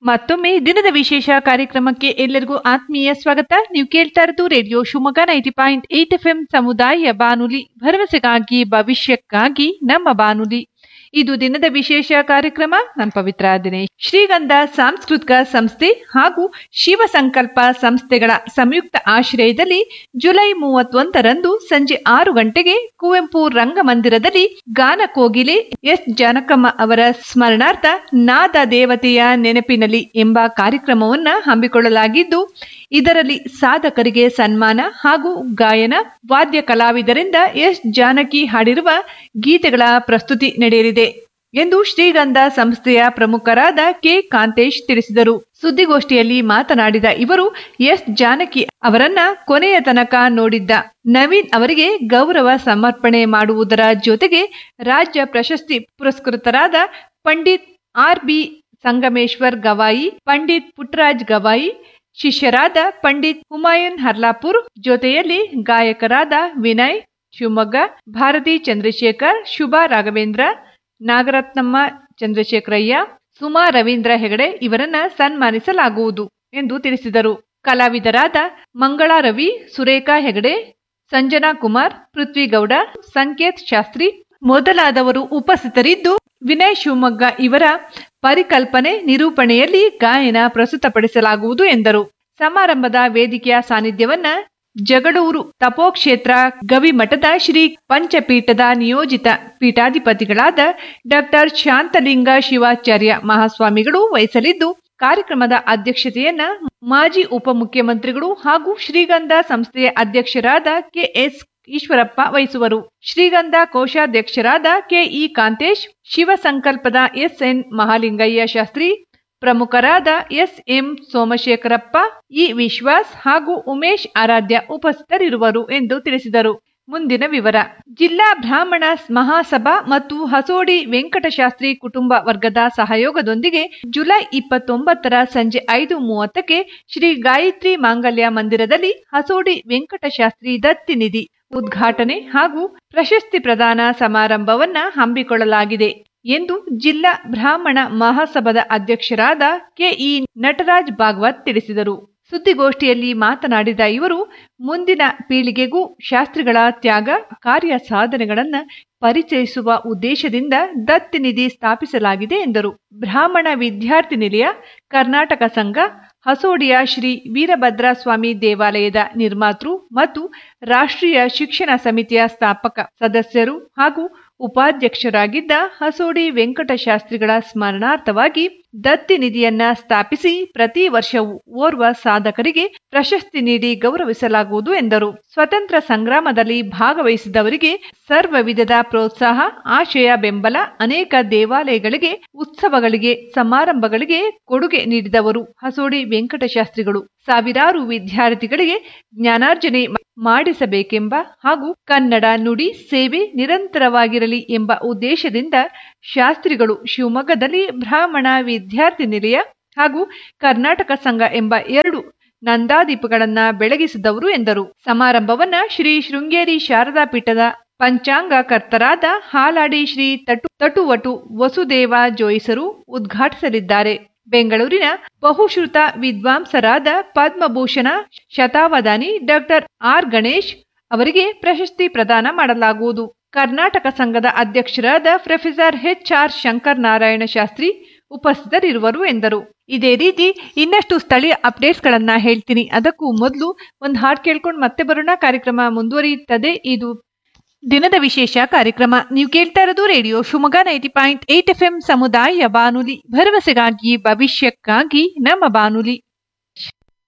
ಮತ್ತೊಮ್ಮೆ ದಿನದ ವಿಶೇಷ ಕಾರ್ಯಕ್ರಮಕ್ಕೆ ಎಲ್ಲರಿಗೂ ಆತ್ಮೀಯ ಸ್ವಾಗತ ನೀವು ಕೇಳ್ತಾ ಇರೋದು radio Shivamogga ninety point eight F M ಸಮುದಾಯ ಬಾನುಲಿ ಭರವಸೆಗಾಗಿ ಭವಿಷ್ಯಕ್ಕಾಗಿ ನಮ್ಮ ಬಾನುಲಿ ಇದು ದಿನದ ವಿಶೇಷ ಕಾರ್ಯಕ್ರಮ ನಾನು ಪವಿತ್ರ ದಿನೇಶ್ ಶ್ರೀಗಂಧ ಸಾಂಸ್ಕೃತಿಕ ಸಂಸ್ಥೆ ಹಾಗೂ ಶಿವ ಸಂಕಲ್ಪ ಸಂಸ್ಥೆಗಳ ಸಂಯುಕ್ತ ಆಶ್ರಯದಲ್ಲಿ ಜುಲೈ ಮೂವತ್ತೊಂದರಂದು ಸಂಜೆ ಆರು ಗಂಟೆಗೆ ಕುವೆಂಪು ರಂಗಮಂದಿರದಲ್ಲಿ ಗಾನ ಕೋಗಿಲೆ ಎಸ್ ಜಾನಕಮ್ಮ ಅವರ ಸ್ಮರಣಾರ್ಥ ನಾದ ದೇವತೆಯ ನೆನಪಿನಲ್ಲಿ ಎಂಬ ಕಾರ್ಯಕ್ರಮವನ್ನ ಹಮ್ಮಿಕೊಳ್ಳಲಾಗಿದ್ದು ಇದರಲ್ಲಿ ಸಾಧಕರಿಗೆ ಸನ್ಮಾನ ಹಾಗೂ ಗಾಯನ ವಾದ್ಯ ಕಲಾವಿದರಿಂದ ಎಸ್ ಜಾನಕಿ ಹಾಡಿರುವ ಗೀತೆಗಳ ಪ್ರಸ್ತುತಿ ನಡೆಯಲಿದೆ ಎಂದು ಶ್ರೀಗಂಧ ಸಂಸ್ಥೆಯ ಪ್ರಮುಖರಾದ ಕೆ ಕಾಂತೇಶ್ ತಿಳಿಸಿದರು ಸುದ್ದಿಗೋಷ್ಠಿಯಲ್ಲಿ ಮಾತನಾಡಿದ ಇವರು ಎಸ್ ಜಾನಕಿ ಅವರನ್ನ ಕೊನೆಯ ತನಕ ನೋಡಿದ್ದ ನವೀನ್ ಅವರಿಗೆ ಗೌರವ ಸಮರ್ಪಣೆ ಮಾಡುವುದರ ಜೊತೆಗೆ ರಾಜ್ಯ ಪ್ರಶಸ್ತಿ ಪುರಸ್ಕೃತರಾದ ಪಂಡಿತ್ ಆರ್ ಬಿ ಸಂಗಮೇಶ್ವರ್ ಗವಾಯಿ ಪಂಡಿತ್ ಪುಟ್ಟರಾಜ್ ಗವಾಯಿ ಶಿಷ್ಯರಾದ ಪಂಡಿತ್ ಹುಮಾಯೂನ್ ಹರ್ಲಾಪುರ್ ಜೊತೆಯಲ್ಲಿ ಗಾಯಕರಾದ ವಿನಯ್ ಶಿವಮೊಗ್ಗ ಭಾರತಿ ಚಂದ್ರಶೇಖರ್ ಶುಭಾ ರಾಘವೇಂದ್ರ ನಾಗರತ್ನಮ್ಮ ಚಂದ್ರಶೇಖರಯ್ಯ ಸುಮಾ ರವೀಂದ್ರ ಹೆಗಡೆ ಇವರನ್ನ ಸನ್ಮಾನಿಸಲಾಗುವುದು ಎಂದು ತಿಳಿಸಿದರು ಕಲಾವಿದರಾದ ಮಂಗಳಾ ರವಿ ಸುರೇಖಾ ಹೆಗಡೆ ಸಂಜನಾ ಕುಮಾರ್ ಪೃಥ್ವಿಗೌಡ ಸಂಕೇತ್ ಶಾಸ್ತ್ರಿ ಮೊದಲಾದವರು ಉಪಸ್ಥಿತರಿದ್ದು ವಿನಯ್ ಶಿವಮೊಗ್ಗ ಇವರ ಪರಿಕಲ್ಪನೆ ನಿರೂಪಣೆಯಲ್ಲಿ ಗಾಯನ ಪ್ರಸ್ತುತಪಡಿಸಲಾಗುವುದು ಎಂದರು ಸಮಾರಂಭದ ವೇದಿಕೆಯ ಸಾನ್ನಿಧ್ಯವನ್ನ ಜಗಳೂರು ತಪೋಕ್ಷೇತ್ರ ಗವಿಮಠದ ಶ್ರೀ ಪಂಚಪೀಠದ ನಿಯೋಜಿತ ಪೀಠಾಧಿಪತಿಗಳಾದ ಡಾಕ್ಟರ್ ಶಾಂತಲಿಂಗ ಶಿವಾಚಾರ್ಯ ಮಹಾಸ್ವಾಮಿಗಳು ವಹಿಸಲಿದ್ದು ಕಾರ್ಯಕ್ರಮದ ಅಧ್ಯಕ್ಷತೆಯನ್ನ ಮಾಜಿ ಉಪಮುಖ್ಯಮಂತ್ರಿಗಳು ಹಾಗೂ ಶ್ರೀಗಂಧ ಸಂಸ್ಥೆಯ ಅಧ್ಯಕ್ಷರಾದ ಕೆಎಸ್ ಈಶ್ವರಪ್ಪ ವಹಿಸುವರು ಶ್ರೀಗಂಧ ಕೋಶಾಧ್ಯಕ್ಷರಾದ ಕೆಇ ಕಾಂತೇಶ್ ಶಿವ ಸಂಕಲ್ಪದ ಎಸ್ಎನ್ ಮಹಾಲಿಂಗಯ್ಯ ಶಾಸ್ತ್ರಿ ಪ್ರಮುಖರಾದ ಎಸ್ಎಂ ಸೋಮಶೇಖರಪ್ಪ ಇ ವಿಶ್ವಾಸ್ ಹಾಗೂ ಉಮೇಶ್ ಆರಾಧ್ಯ ಉಪಸ್ಥಿತರಿರುವರು ಎಂದು ತಿಳಿಸಿದರು ಮುಂದಿನ ವಿವರ ಜಿಲ್ಲಾ ಬ್ರಾಹ್ಮಣ ಮಹಾಸಭಾ ಮತ್ತು ಹಸೋಡಿ ವೆಂಕಟಶಾಸ್ತ್ರಿ ಕುಟುಂಬ ವರ್ಗದ ಸಹಯೋಗದೊಂದಿಗೆ ಜುಲೈ ಇಪ್ಪತ್ತೊಂಬತ್ತರ ಸಂಜೆ ಐದು ಮೂವತ್ತಕ್ಕೆ ಶ್ರೀ ಗಾಯತ್ರಿ ಮಾಂಗಲ್ಯ ಮಂದಿರದಲ್ಲಿ ಹಸೋಡಿ ವೆಂಕಟಶಾಸ್ತ್ರಿ ದತ್ತಿನಿಧಿ ಉದ್ಘಾಟನೆ ಹಾಗೂ ಪ್ರಶಸ್ತಿ ಪ್ರದಾನ ಸಮಾರಂಭವನ್ನ ಹಮ್ಮಿಕೊಳ್ಳಲಾಗಿದೆ ಎಂದು ಜಿಲ್ಲಾ ಬ್ರಾಹ್ಮಣ ಮಹಾಸಭಾದ ಅಧ್ಯಕ್ಷರಾದ ಕೆಇ ನಟರಾಜ್ ಭಾಗವತ್ ತಿಳಿಸಿದರು ಸುದ್ದಿಗೋಷ್ಠಿಯಲ್ಲಿ ಮಾತನಾಡಿದ ಇವರು ಮುಂದಿನ ಪೀಳಿಗೆಗೂ ಶಾಸ್ತ್ರಿಗಳ ತ್ಯಾಗ ಕಾರ್ಯ ಸಾಧನೆಗಳನ್ನು ಪರಿಚಯಿಸುವ ಉದ್ದೇಶದಿಂದ ದತ್ತಿನಿಧಿ ಸ್ಥಾಪಿಸಲಾಗಿದೆ ಎಂದರು ಬ್ರಾಹ್ಮಣ ವಿದ್ಯಾರ್ಥಿ ನಿಲಯ ಕರ್ನಾಟಕ ಸಂಘ ಹಸೋಡಿಯ ಶ್ರೀ ವೀರಭದ್ರ ಸ್ವಾಮಿ ದೇವಾಲಯದ ನಿರ್ಮಾತೃ ಮತ್ತು ರಾಷ್ಟ್ರೀಯ ಶಿಕ್ಷಣ ಸಮಿತಿಯ ಸ್ಥಾಪಕ ಸದಸ್ಯರು ಹಾಗೂ ಉಪಾಧ್ಯಕ್ಷರಾಗಿದ್ದ ಹಸೋಡಿ ವೆಂಕಟಶಾಸ್ತ್ರಿಗಳ ಸ್ಮರಣಾರ್ಥವಾಗಿ ದತ್ತಿ ನಿಧಿಯನ್ನ ಸ್ಥಾಪಿಸಿ ಪ್ರತಿ ವರ್ಷವೂ ಓರ್ವ ಸಾಧಕರಿಗೆ ಪ್ರಶಸ್ತಿ ನೀಡಿ ಗೌರವಿಸಲಾಗುವುದು ಎಂದರು ಸ್ವತಂತ್ರ ಸಂಗ್ರಾಮದಲ್ಲಿ ಭಾಗವಹಿಸಿದವರಿಗೆ ಸರ್ವ ವಿಧದ ಪ್ರೋತ್ಸಾಹ ಆಶಯ ಬೆಂಬಲ ಅನೇಕ ದೇವಾಲಯಗಳಿಗೆ ಉತ್ಸವಗಳಿಗೆ ಸಮಾರಂಭಗಳಿಗೆ ಕೊಡುಗೆ ನೀಡಿದವರು ಹಸೋಡಿ ವೆಂಕಟಶಾಸ್ತ್ರಿಗಳು ಸಾವಿರಾರು ವಿದ್ಯಾರ್ಥಿಗಳಿಗೆ ಜ್ಞಾನಾರ್ಜನೆ ಮಾಡಿಸಬೇಕೆಂಬ ಹಾಗೂ ಕನ್ನಡ ನುಡಿ ಸೇವೆ ನಿರಂತರವಾಗಿರಲಿ ಎಂಬ ಉದ್ದೇಶದಿಂದ ಶಾಸ್ತ್ರಿಗಳು ಶಿವಮೊಗ್ಗದಲ್ಲಿ ಬ್ರಾಹ್ಮಣ ವಿದ್ಯಾರ್ಥಿ ನಿಲಯ ಹಾಗೂ ಕರ್ನಾಟಕ ಸಂಘ ಎಂಬ ಎರಡು ನಂದಾದೀಪಗಳನ್ನ ಬೆಳಗಿಸಿದವರು ಎಂದರು ಸಮಾರಂಭವನ್ನ ಶ್ರೀ ಶೃಂಗೇರಿ ಶಾರದಾ ಪೀಠದ ಪಂಚಾಂಗ ಕರ್ತರಾದ ಹಾಲಾಡಿ ಶ್ರೀ ತಟು ತಟುವಟು ವಸುದೇವ ಜೋಯಿಸರು ಉದ್ಘಾಟಿಸಲಿದ್ದಾರೆ ಬೆಂಗಳೂರಿನ ಬಹುಶ್ರುತ ವಿದ್ವಾಂಸರಾದ ಪದ್ಮಭೂಷಣ ಶತಾವಧಾನಿ ಡಾಕ್ಟರ್ ಆರ್ ಗಣೇಶ್ ಅವರಿಗೆ ಪ್ರಶಸ್ತಿ ಪ್ರದಾನ ಮಾಡಲಾಗುವುದು ಕರ್ನಾಟಕ ಸಂಘದ ಅಧ್ಯಕ್ಷರಾದ professor H R Shankar Narayana Shastri ಉಪಸ್ಥಿತರಿರುವರು ಎಂದರು ಇದೇ ರೀತಿ ಇನ್ನಷ್ಟು ಸ್ಥಳೀಯ ಅಪ್ಡೇಟ್ಸ್ಗಳನ್ನ ಹೇಳ್ತೀನಿ ಅದಕ್ಕೂ ಮೊದಲು ಒಂದು ಹಾಡು ಕೇಳ್ಕೊಂಡು ಮತ್ತೆ ಬರೋಣ ಕಾರ್ಯಕ್ರಮ ಮುಂದುವರಿಯುತ್ತದೆ ಇದು ದಿನದ ವಿಶೇಷ ಕಾರ್ಯಕ್ರಮ ನೀವು ಕೇಳ್ತಾ ಇರೋದು radio Shivamogga ninety point eight F M ಸಮುದಾಯ ಬಾನುಲಿ ಭರವಸೆಗಾಗಿ ಭವಿಷ್ಯಕ್ಕಾಗಿ ನಮ್ಮ ಬಾನುಲಿ